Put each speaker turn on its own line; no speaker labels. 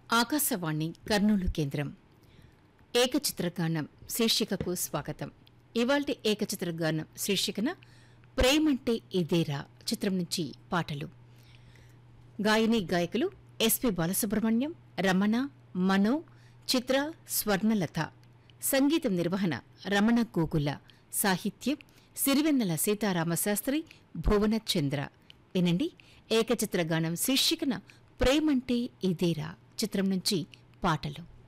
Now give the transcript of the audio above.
ఆకాశవాణి కర్నూలు కేంద్రం ఏకచిత్రగానం శీర్షికకు స్వాగతం ఇవాల్టి ఏకచిత్రగానం శీర్షికన ప్రేమంటే ఇదేరా చిత్రం నుంచి పాటలు గాయని గాయకులు ఎస్పి బాలసుబ్రహ్మణ్యం రమణ మనో చిత్ర స్వర్ణలత సంగీతం నిర్వహణ రమణ గోగుల సాహిత్యం సిరివెన్నెల సీతారామశాస్త్రి భువన చంద్ర వినండి ఏకచిత్రగానం శీర్షికన ప్రేమంటే ఇదేరా చిత్రం నుంచి పాటలు